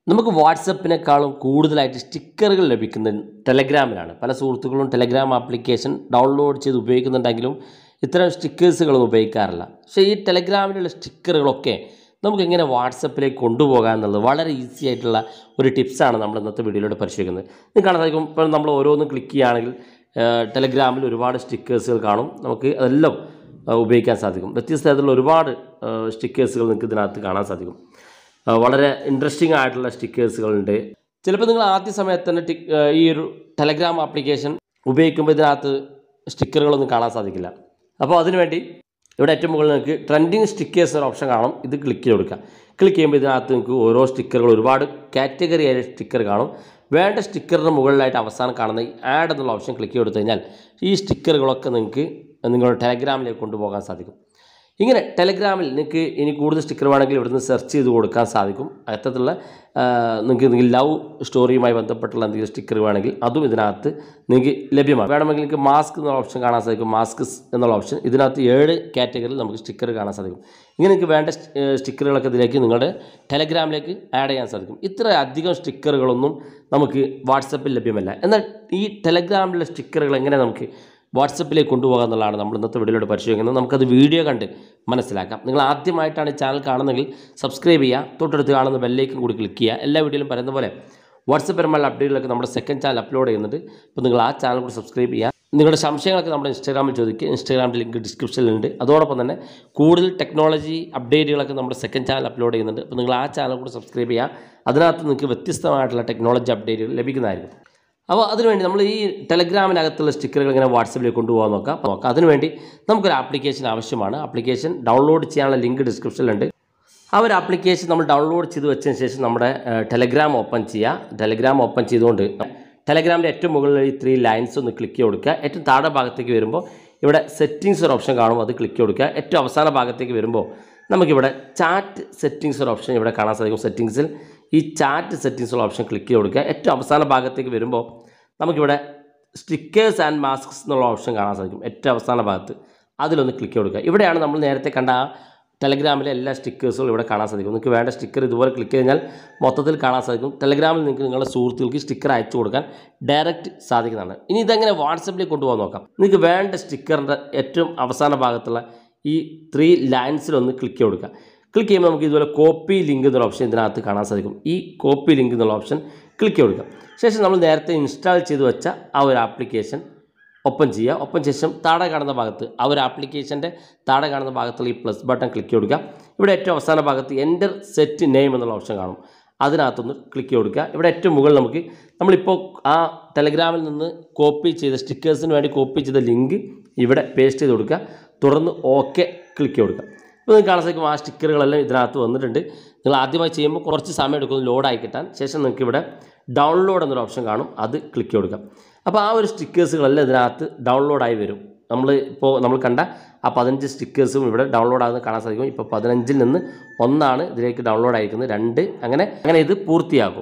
നമുക്ക് വാട്സപ്പിനേക്കാളും കൂടുതലായിട്ട് സ്റ്റിക്കറുകൾ ലഭിക്കുന്നത് ടെലഗ്രാമിലാണ് പല സുഹൃത്തുക്കളും ടെലഗ്രാം ആപ്ലിക്കേഷൻ ഡൗൺലോഡ് ചെയ്ത് ഉപയോഗിക്കുന്നുണ്ടെങ്കിലും ഇത്തരം സ്റ്റിക്കേഴ്സുകളൊന്നും ഉപയോഗിക്കാറില്ല പക്ഷേ ഈ ടെലഗ്രാമിലുള്ള സ്റ്റിക്കറുകളൊക്കെ നമുക്ക് എങ്ങനെ വാട്സപ്പിലേക്ക് കൊണ്ടുപോകാം എന്നുള്ളത് വളരെ ഈസി ആയിട്ടുള്ള ഒരു ടിപ്സാണ് നമ്മൾ ഇന്നത്തെ വീഡിയോയിലൂടെ പരിശോധിക്കുന്നത് നിങ്ങൾക്ക് കാണാൻ സാധിക്കും ഇപ്പോൾ നമ്മൾ ഓരോന്നും ക്ലിക്ക് ചെയ്യുകയാണെങ്കിൽ ടെലഗ്രാമിൽ ഒരുപാട് സ്റ്റിക്കേഴ്സുകൾ കാണും നമുക്ക് അതെല്ലാം ആ, ഉപയോഗിക്കാൻ സാധിക്കും വ്യത്യസ്ത തരത്തിലുള്ള ഒരുപാട് സ്റ്റിക്കേഴ്സുകൾ നിങ്ങൾക്ക് ഇതിനകത്ത് കാണാൻ സാധിക്കും ആ, വളരെ ഇൻട്രസ്റ്റിംഗ് ആയിട്ടുള്ള സ്റ്റിക്കേഴ്സുകളുണ്ട് ചിലപ്പോൾ നിങ്ങൾ ആദ്യ സമയത്ത് തന്നെ ടിക് ആ, ഈ ഒരു ടെലഗ്രാം ആപ്ലിക്കേഷൻ ഉപയോഗിക്കുമ്പോൾ ഇതിനകത്ത് സ്റ്റിക്കറുകളൊന്നും കാണാൻ സാധിക്കില്ല അപ്പോൾ അതിനുവേണ്ടി ഇവിടെ ഏറ്റവും മുകളിൽ നിങ്ങൾക്ക് ട്രെൻഡിങ് സ്റ്റിക്കേഴ്സ് എന്ന ഓപ്ഷൻ കാണും ഇത് ക്ലിക്ക് ചെയ്ത് കൊടുക്കുക ക്ലിക്ക് ചെയ്യുമ്പോൾ ഇതിനകത്ത് നിങ്ങൾക്ക് ഓരോ സ്റ്റിക്കറുകൾ ഒരുപാട് കാറ്റഗറി ആയ സ്റ്റിക്കർ കാണും വേണ്ട സ്റ്റിക്കറിന് മുകളിലായിട്ട് അവസാനം കാണുന്ന ഈ ആഡ് എന്നുള്ള ഓപ്ഷൻ ക്ലിക്ക് ചെയ്ത് കൊടുത്തു കഴിഞ്ഞാൽ ഈ സ്റ്റിക്കറുകളൊക്കെ നിങ്ങൾക്ക് നിങ്ങളുടെ ടെലഗ്രാമിലേക്ക് കൊണ്ടുപോകാൻ സാധിക്കും ഇങ്ങനെ ടെലഗ്രാമിൽ നിങ്ങൾക്ക് ഇനി കൂടുതൽ സ്റ്റിക്കർ വേണമെങ്കിൽ ഇവിടുന്ന് സെർച്ച് ചെയ്ത് കൊടുക്കാൻ സാധിക്കും അത്തരത്തിലുള്ള ആ, നിങ്ങൾക്ക് എന്തെങ്കിലും ലവ് സ്റ്റോറിയുമായി ബന്ധപ്പെട്ടുള്ള എന്തെങ്കിലും സ്റ്റിക്കർ വേണമെങ്കിൽ അതും ഇതിനകത്ത് നിങ്ങൾക്ക് ലഭ്യമാണ് വേണമെങ്കിൽ നിങ്ങൾക്ക് മാസ്ക് എന്നുള്ള ഓപ്ഷൻ കാണാൻ സാധിക്കും മാസ്ക് എന്നുള്ള ഓപ്ഷൻ ഇതിനകത്ത് ഏഴ് കാറ്റഗറിയിൽ നമുക്ക് സ്റ്റിക്കർ കാണാൻ സാധിക്കും ഇങ്ങനെ നിങ്ങൾക്ക് വേണ്ട സ്റ്റിക്കറുകളൊക്കെ ഇതിലേക്ക് നിങ്ങളുടെ ടെലഗ്രാമിലേക്ക് ആഡ് ചെയ്യാൻ സാധിക്കും ഇത്ര അധികം സ്റ്റിക്കറുകളൊന്നും നമുക്ക് വാട്സപ്പിൽ ലഭ്യമല്ല എന്നാൽ ഈ ടെലഗ്രാമിലെ സ്റ്റിക്കറുകൾ എങ്ങനെ നമുക്ക് വാട്സപ്പിലേക്ക് കൊണ്ടുപോകാം എന്നുള്ളതാണ് നമ്മൾ ഇന്നത്തെ വീഡിയോയിലൂടെ പരിശോധിക്കുന്നത് നമുക്കത് വീഡിയോ കണ്ട് മനസ്സിലാക്കാം നിങ്ങൾ ആദ്യമായിട്ടാണ് ഈ ചാനൽ കാണുന്നതെങ്കിൽ സബ്സ്ക്രൈബ് ചെയ്യുക തൊട്ടടുത്ത് കാണുന്ന ബെല്ലേക്കും കൂടി ക്ലിക്ക് ചെയ്യുക എല്ലാ വീഡിയോയിലും പറയുന്ന പോലെ വാട്സപ്പ് പരമായ അപ്ഡേറ്റുകളൊക്കെ നമ്മുടെ സെക്കൻഡ് ചാനൽ അപ്ലോഡ് ചെയ്യുന്നുണ്ട് അപ്പോൾ നിങ്ങൾ ആ ചാനൽ കൂടി സബ്സ്ക്രൈബ് ചെയ്യുക നിങ്ങളുടെ സംശയങ്ങളൊക്കെ നമ്മുടെ ഇൻസ്റ്റാഗ്രാമിൽ ചോദിക്കുക ഇൻസ്റ്റാഗ്രാമിൻ്റെ ലിങ്ക് ഡിസ്ക്രിപ്ഷനിലുണ്ട് അതോടൊപ്പം തന്നെ കൂടുതൽ ടെക്നോളജി അപ്ഡേറ്റുകളൊക്കെ നമ്മുടെ സെക്കൻഡ് ചാനൽ അപ്ലോഡ് ചെയ്യുന്നുണ്ട് അപ്പോൾ നിങ്ങൾ ആ ചാനൽ കൂടി സബ്സ്ക്രൈബ് ചെയ്യുക അതിനകത്ത് നിങ്ങൾക്ക് വ്യത്യസ്തമായിട്ടുള്ള ടെക്നോളജി അപ്ഡേറ്റുകൾ ലഭിക്കുന്നതായിരിക്കും അപ്പോൾ അതിനുവേണ്ടി നമ്മൾ ഈ ടെലഗ്രാമിനകത്തുള്ള സ്റ്റിക്കറുകൾ ഇങ്ങനെ വാട്സപ്പിലേക്ക് കൊണ്ടുപോകാൻ നോക്കാം അപ്പോൾ നോക്കാം അതിനുവേണ്ടി നമുക്കൊരു ആപ്ലിക്കേഷൻ ആവശ്യമാണ് ആപ്ലിക്കേഷൻ ഡൗൺലോഡ് ചെയ്യാനുള്ള ലിങ്ക് ഡിസ്ക്രിപ്ഷനിലുണ്ട് ആ ഒരു ആപ്ലിക്കേഷൻ നമ്മൾ ഡൗൺലോഡ് ചെയ്ത് വെച്ചതിന് ശേഷം നമ്മുടെ ടെലഗ്രാം ഓപ്പൺ ചെയ്യുക ടെലഗ്രാം ഓപ്പൺ ചെയ്തുകൊണ്ട് ടെലഗ്രാമിൻ്റെ ഏറ്റവും മുകളിൽ ഈ ത്രീ ലൈൻസ് ഒന്ന് ക്ലിക്ക് ചെയ്ത് കൊടുക്കുക ഏറ്റവും താഴെ ഭാഗത്തേക്ക് വരുമ്പോൾ ഇവിടെ സെറ്റിങ്സ് ഒരു ഓപ്ഷൻ കാണും അത് ക്ലിക്ക് ചെയ്ത് കൊടുക്കുക ഏറ്റവും അവസാന ഭാഗത്തേക്ക് വരുമ്പോൾ നമുക്കിവിടെ ചാറ്റ് സെറ്റിങ്സ് ഒരു ഓപ്ഷൻ ഇവിടെ കാണാൻ സാധിക്കും സെറ്റിങ്സിൽ ഈ ചാറ്റ് സെറ്റിങ്സ് ഉള്ള ഓപ്ഷൻ ക്ലിക്ക് ചെയ്ത് കൊടുക്കുക ഏറ്റവും അവസാന ഭാഗത്തേക്ക് വരുമ്പോൾ നമുക്കിവിടെ സ്റ്റിക്കേഴ്സ് ആൻഡ് മാസ്ക്സ് എന്നുള്ള ഓപ്ഷൻ കാണാൻ സാധിക്കും ഏറ്റവും അവസാന ഭാഗത്ത് അതിലൊന്ന് ക്ലിക്ക് ചെയ്ത് കൊടുക്കുക ഇവിടെയാണ് നമ്മൾ നേരത്തെ കണ്ട ആ ടെലഗ്രാമിലെ എല്ലാ സ്റ്റിക്കേഴ്സുകളും ഇവിടെ കാണാൻ സാധിക്കും നിങ്ങൾക്ക് വേണ്ട സ്റ്റിക്കർ ഇതുപോലെ ക്ലിക്ക് കഴിഞ്ഞാൽ മൊത്തത്തിൽ കാണാൻ സാധിക്കും ടെലഗ്രാമിൽ നിങ്ങൾക്ക് നിങ്ങളുടെ സുഹൃത്തുക്കൾക്ക് സ്റ്റിക്കർ അയച്ചു കൊടുക്കാൻ ഡയറക്റ്റ് സാധിക്കുന്നതാണ് ഇനി ഇതെങ്ങനെ വാട്സപ്പിലേക്ക് കൊണ്ടുപോകാൻ നോക്കാം നിങ്ങൾക്ക് വേണ്ട സ്റ്റിക്കറിൻ്റെ ഏറ്റവും അവസാന ഭാഗത്തുള്ള ഈ ത്രീ ലൈൻസിലൊന്ന് ക്ലിക്ക് ചെയ്ത് കൊടുക്കുക ക്ലിക്ക് ചെയ്യുമ്പോൾ നമുക്ക് ഇതുപോലെ കോപ്പി ലിങ്ക് എന്നുള്ള ഓപ്ഷൻ ഇതിനകത്ത് കാണാൻ സാധിക്കും ഈ കോപ്പി ലിങ്ക് എന്നുള്ള ഓപ്ഷൻ ക്ലിക്ക് ചെയ്ത് കൊടുക്കുക ശേഷം നമ്മൾ നേരത്തെ ഇൻസ്റ്റാൾ ചെയ്ത് വെച്ച ആ ഒരു ആപ്ലിക്കേഷൻ ഓപ്പൺ ചെയ്യുക ഓപ്പൺ ശേഷം താഴെ കാണുന്ന ഭാഗത്ത് ആ ഒരു ആപ്ലിക്കേഷൻ്റെ താഴെ കാണുന്ന ഭാഗത്തുള്ള ഈ പ്ലസ് ബട്ടൺ ക്ലിക്ക് കൊടുക്കുക ഇവിടെ ഏറ്റവും അവസാന ഭാഗത്ത് എൻ്റർ സെറ്റ് നെയിം എന്നുള്ള ഓപ്ഷൻ കാണും അതിനകത്തൊന്ന് ക്ലിക്ക് കൊടുക്കുക ഇവിടെ ഏറ്റവും മുകളിൽ നമുക്ക് നമ്മളിപ്പോൾ ആ ടെലഗ്രാമിൽ നിന്ന് കോപ്പി ചെയ്ത സ്റ്റിക്കേഴ്സിന് വേണ്ടി കോപ്പി ചെയ്ത ലിങ്ക് ഇവിടെ പേസ്റ്റ് ചെയ്ത് കൊടുക്കുക തുടർന്ന് ഓക്കെ ക്ലിക്ക് കൊടുക്കുക ഇപ്പോൾ നിങ്ങൾക്ക് കാണാൻ സാധിക്കും ആ സ്റ്റിക്കറുകളെല്ലാം ഇതിനകത്ത് വന്നിട്ടുണ്ട് നിങ്ങൾ ആദ്യമായി ചെയ്യുമ്പോൾ കുറച്ച് സമയം എടുക്കും ലോഡായി കിട്ടാൻ ശേഷം നിങ്ങൾക്ക് ഇവിടെ ഡൗൺലോഡ് എന്നൊരു ഓപ്ഷൻ കാണും അത് ക്ലിക്ക് കൊടുക്കാം അപ്പോൾ ആ ഒരു സ്റ്റിക്കേഴ്സുകളെല്ലാം ഇതിനകത്ത് ഡൗൺലോഡായി വരും നമ്മൾ ഇപ്പോൾ നമ്മൾ കണ്ട ആ പതിനഞ്ച് സ്റ്റിക്കേഴ്സും ഇവിടെ ഡൗൺലോഡ് ആകുന്നത് കാണാൻ സാധിക്കും ഇപ്പോൾ പതിനഞ്ചിൽ നിന്ന് ഒന്നാണ് ഇതിലേക്ക് ഡൗൺലോഡ് ആയിരിക്കുന്നത് രണ്ട് അങ്ങനെ അങ്ങനെ ഇത് പൂർത്തിയാകും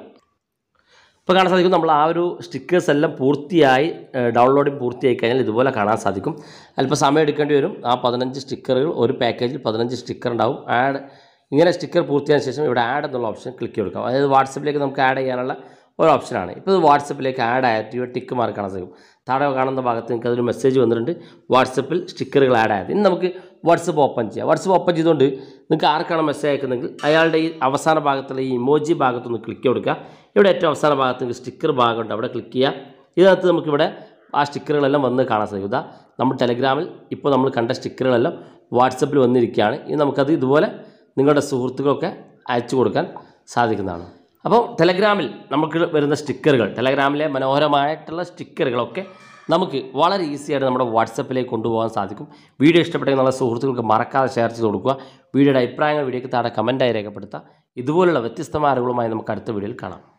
ഇപ്പോൾ കാണാൻ സാധിക്കും നമ്മൾ ആ ഒരു സ്റ്റിക്കേഴ്സ് എല്ലാം പൂർത്തിയായി ഡൗൺലോഡിങ് പൂർത്തിയായി കഴിഞ്ഞാൽ ഇതുപോലെ കാണാൻ സാധിക്കും അല്പം സമയം എടുക്കേണ്ടി വരും ആ പതിനഞ്ച് സ്റ്റിക്കറുകൾ ഒരു പാക്കേജിൽ പതിനഞ്ച് സ്റ്റിക്കർ ഉണ്ടാവും ആഡ് ഇങ്ങനെ സ്റ്റിക്കർ പൂർത്തിയായ ശേഷം ഇവിടെ ആഡ് എന്നുള്ള ഓപ്ഷൻ ക്ലിക്ക് കൊടുക്കാം അതായത് വാട്സപ്പിലേക്ക് നമുക്ക് ആഡ് ചെയ്യാനുള്ള ഒരു ഓപ്ഷനാണ് ഇപ്പോൾ ഇത് വാട്സപ്പിലേക്ക് ആഡ് ആയിട്ട് ഇവിടെ ടിക്ക് മാർക്ക് കാണാൻ സാധിക്കും താഴെ കാണുന്ന ഭാഗത്ത് നിങ്ങൾക്ക് അതൊരു മെസ്സേജ് വന്നിട്ടുണ്ട് വാട്സപ്പിൽ സ്റ്റിക്കറുകൾ ആഡ് ആയത് ഇനി നമുക്ക് വാട്സപ്പ് ഓപ്പൺ ചെയ്യാം വാട്സപ്പ് ഓപ്പൺ ചെയ്തുകൊണ്ട് നിങ്ങൾക്ക് ആർക്കാണ് മെസ്സേജ് അയക്കുന്നെങ്കിൽ അയാളുടെ ഈ അവസാന ഭാഗത്തുള്ള ഈ ഇമോജി ഭാഗത്തൊന്ന് ക്ലിക്ക് കൊടുക്കുക ഇവിടെ ഏറ്റവും അവസാന ഭാഗത്ത് നിങ്ങൾക്ക് സ്റ്റിക്കർ ഭാഗമുണ്ട് അവിടെ ക്ലിക്ക് ചെയ്യുക ഇതിനകത്ത് നമുക്കിവിടെ ആ സ്റ്റിക്കറുകളെല്ലാം വന്ന് കാണാൻ സാധിക്കും ഇതാ നമ്മൾ ടെലഗ്രാമിൽ ഇപ്പോൾ നമ്മൾ കണ്ട സ്റ്റിക്കറുകളെല്ലാം വാട്സപ്പിൽ വന്നിരിക്കുകയാണ് ഇനി നമുക്കത് ഇതുപോലെ നിങ്ങളുടെ സുഹൃത്തുക്കൾക്ക് അയച്ചു കൊടുക്കാൻ സാധിക്കുന്നതാണ് അപ്പോൾ ടെലഗ്രാമിൽ നമുക്ക് വരുന്ന സ്റ്റിക്കറുകൾ ടെലഗ്രാമിലെ മനോഹരമായിട്ടുള്ള സ്റ്റിക്കറുകളൊക്കെ നമുക്ക് വളരെ ഈസി ആയിട്ട് നമ്മുടെ വാട്സപ്പിലേക്ക് കൊണ്ടുപോകാൻ സാധിക്കും വീഡിയോ ഇഷ്ടപ്പെട്ടെങ്കിൽ നമ്മുടെ സുഹൃത്തുക്കൾക്ക് മറക്കാതെ ഷെയർ ചെയ്ത് കൊടുക്കുക വീഡിയോയുടെ അഭിപ്രായങ്ങൾ വീഡിയോയ്ക്ക് താഴെ കമൻറ്റായി രേഖപ്പെടുത്തുക ഇതുപോലുള്ള വ്യത്യസ്തമായ അറിവുകളുമായി നമുക്ക് അടുത്ത വീഡിയോയിൽ കാണാം